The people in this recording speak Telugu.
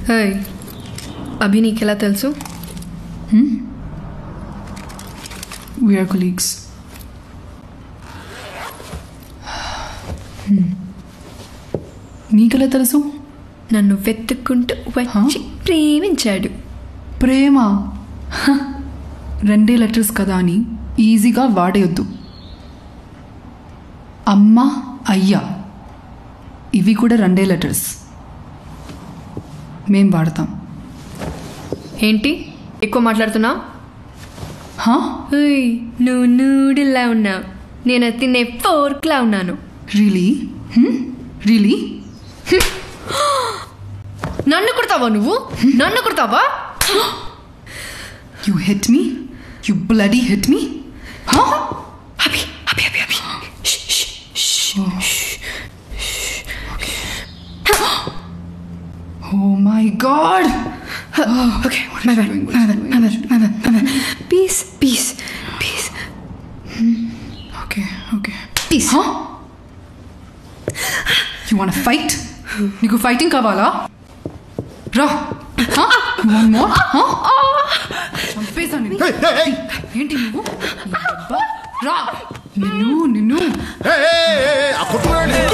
హే అభి నీకెలా తెలుసు వీఆర్ కొలీగ్స్ నీకెలా తెలుసు నన్ను వెతుక్కుంటూ వచ్చి ప్రేమించాడు ప్రేమ హ, రెండే లెటర్స్ కదా అని ఈజీగా వాడేయొద్దు అమ్మ అయ్యా ఇవి కూడా రెండే లెటర్స్ మేం వాడతాం ఏంటి ఎక్కువ మాట్లాడుతున్నా హా హేయ్ నువ్వు నూడిల్లా ఉన్నావు నేను తినే ఫోర్క్లా ఉన్నాను రియలీ రియలీ నన్ను కుడతావా నువ్వు నన్ను కుడతావా you hit me you bloody hit me హా Abhi Abhi Abhi Abhi oh my god okay my bad my bad my bad my bad my bad peace peace peace okay okay peace హా యు వాంట్ ఫైట్ నీకు ఫైటింగ్ కావాలా రా యు వాంట్ మోర్ చంపేశాను నిన్ను. ఏంటి నువ్వు నీ అబ్బా? రా నిన్ను నిన్ను ఆ కొట్టుకున్నాడు